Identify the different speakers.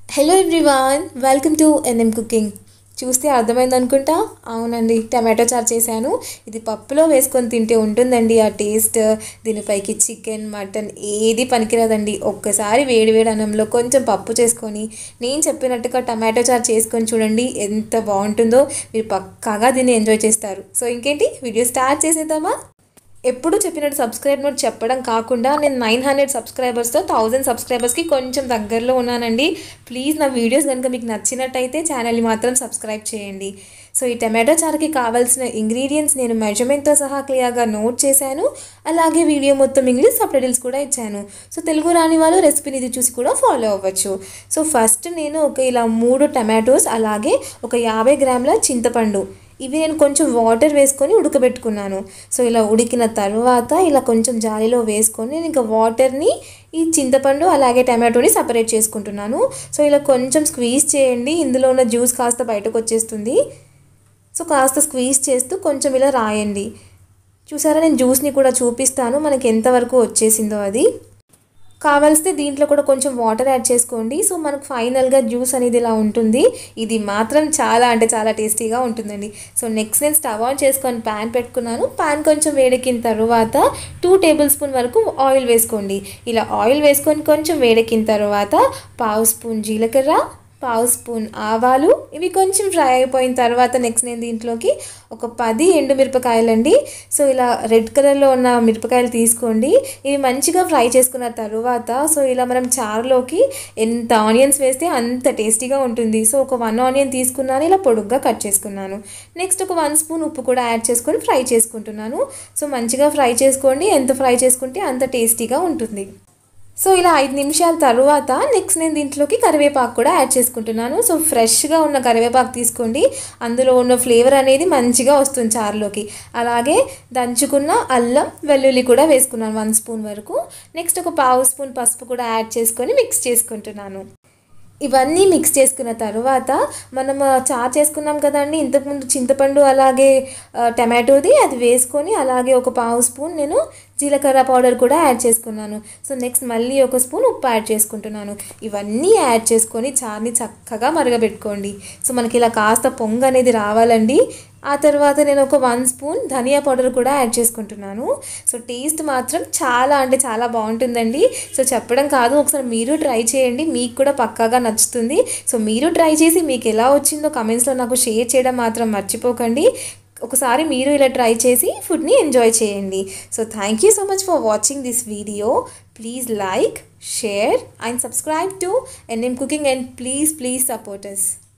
Speaker 1: hello everyone welcome to NM cooking చూస్తే అర్థమైంది అనుకుంటా అవునండి టమాటో చారు చేశాను ఇది పప్పులో వేసుకొని తింటే ఉంటుందండి ఆ టేస్ట్ దీనిపైకి చికెన్ మటన్ ఏది పనికిరాదండి ఒక్కసారి వేడి వేడి అన్నంలో కొంచెం పప్పు చేసుకొని నేను చెప్పినట్టుగా టమాటో చారు చేసుకొని చూడండి ఎంత బాగుంటుందో మీరు పక్కాగా దీన్ని ఎంజాయ్ చేస్తారు సో ఇంకేంటి వీడియో స్టార్ట్ చేసేద్దామా ఎప్పుడు చెప్పినట్టు సబ్స్క్రైబ్ నోట్ చెప్పడం కాకుండా నేను నైన్ హండ్రెడ్ సబ్స్క్రైబర్స్తో థౌజండ్ సబ్స్క్రైబర్స్కి కొంచెం దగ్గరలో ఉన్నానండి ప్లీజ్ నా వీడియోస్ కనుక మీకు నచ్చినట్టయితే ఛానల్ని మాత్రం సబ్స్క్రైబ్ చేయండి సో ఈ టమాటో చారుకి కావాల్సిన ఇంగ్రీడియంట్స్ నేను మెజర్మెంట్తో సహా క్లియర్గా నోట్ చేశాను అలాగే వీడియో మొత్తం ఇంగ్లీష్ సబ్టైటిల్స్ కూడా ఇచ్చాను సో తెలుగు రాని వాళ్ళు రెసిపీని ఇది చూసి కూడా ఫాలో అవ్వచ్చు సో ఫస్ట్ నేను ఒక ఇలా మూడు టమాటోస్ అలాగే ఒక యాభై గ్రాముల చింతపండు ఇవి నేను కొంచెం వాటర్ వేసుకొని ఉడకబెట్టుకున్నాను సో ఇలా ఉడికిన తర్వాత ఇలా కొంచెం జాలీలో వేసుకొని నేను ఇంకా వాటర్ని ఈ చింతపండు అలాగే టమాటోని సపరేట్ చేసుకుంటున్నాను సో ఇలా కొంచెం స్క్వీజ్ చేయండి ఇందులో ఉన్న జ్యూస్ కాస్త బయటకు వచ్చేస్తుంది సో కాస్త స్క్వీజ్ చేస్తూ కొంచెం ఇలా రాయండి చూసారా నేను జ్యూస్ని కూడా చూపిస్తాను మనకి ఎంతవరకు వచ్చేసిందో అది కావలిస్తే దీంట్లో కూడా కొంచెం వాటర్ యాడ్ చేసుకోండి సో మనకు ఫైనల్గా జ్యూస్ అనేది ఇలా ఉంటుంది ఇది మాత్రం చాలా అంటే చాలా టేస్టీగా ఉంటుందండి సో నెక్స్ట్ నేను స్టవ్ ఆన్ చేసుకొని ప్యాన్ పెట్టుకున్నాను ప్యాన్ కొంచెం వేడెక్కిన తర్వాత టూ టేబుల్ స్పూన్ వరకు ఆయిల్ వేసుకోండి ఇలా ఆయిల్ వేసుకొని కొంచెం వేడెక్కిన తర్వాత పావు స్పూన్ జీలకర్ర పావు స్పూన్ ఆవాలు ఇవి కొంచెం ఫ్రై అయిపోయిన తర్వాత నెక్స్ట్ నేను దీంట్లోకి ఒక పది ఎండు మిరపకాయలండి సో ఇలా రెడ్ కలర్లో ఉన్న మిరపకాయలు తీసుకోండి ఇవి మంచిగా ఫ్రై చేసుకున్న తర్వాత సో ఇలా మనం చారులోకి ఎంత ఆనియన్స్ వేస్తే అంత టేస్టీగా ఉంటుంది సో ఒక వన్ ఆనియన్ తీసుకున్నాను ఇలా పొడుగ్గా కట్ చేసుకున్నాను నెక్స్ట్ ఒక వన్ స్పూన్ ఉప్పు కూడా యాడ్ చేసుకొని ఫ్రై చేసుకుంటున్నాను సో మంచిగా ఫ్రై చేసుకోండి ఎంత ఫ్రై చేసుకుంటే అంత టేస్టీగా ఉంటుంది సో ఇలా ఐదు నిమిషాల తర్వాత నెక్స్ట్ నేను దీంట్లోకి కరివేపాకు కూడా యాడ్ చేసుకుంటున్నాను సో ఫ్రెష్గా ఉన్న కరివేపాకు తీసుకోండి అందులో ఉన్న ఫ్లేవర్ అనేది మంచిగా వస్తుంది చారులోకి అలాగే దంచుకున్న అల్లం వెల్లుల్లి కూడా వేసుకున్నాను వన్ స్పూన్ వరకు నెక్స్ట్ ఒక పావు స్పూన్ పసుపు కూడా యాడ్ చేసుకొని మిక్స్ చేసుకుంటున్నాను ఇవన్నీ మిక్స్ చేసుకున్న తర్వాత మనం చారు చేసుకున్నాం కదండి ఇంతకుముందు చింతపండు అలాగే టమాటోది అది వేసుకొని అలాగే ఒక పావు స్పూన్ నేను జీలకర్ర పౌడర్ కూడా యాడ్ చేసుకున్నాను సో నెక్స్ట్ మళ్ళీ ఒక స్పూన్ ఉప్పు యాడ్ చేసుకుంటున్నాను ఇవన్నీ యాడ్ చేసుకొని చారుని చక్కగా మరగబెట్టుకోండి సో మనకి ఇలా కాస్త పొంగు అనేది రావాలండి ఆ తర్వాత నేను ఒక వన్ స్పూన్ ధనియా పౌడర్ కూడా యాడ్ చేసుకుంటున్నాను సో టేస్ట్ మాత్రం చాలా అంటే చాలా బాగుంటుందండి సో చెప్పడం కాదు ఒకసారి మీరు ట్రై చేయండి మీకు కూడా పక్కాగా నచ్చుతుంది సో మీరు ట్రై చేసి మీకు ఎలా వచ్చిందో కమెంట్స్లో నాకు షేర్ చేయడం మాత్రం మర్చిపోకండి ఒకసారి మీరు ఇలా ట్రై చేసి ఫుడ్ని ఎంజాయ్ చేయండి so thank you so much for watching this video please like share and subscribe to NM cooking and please please support us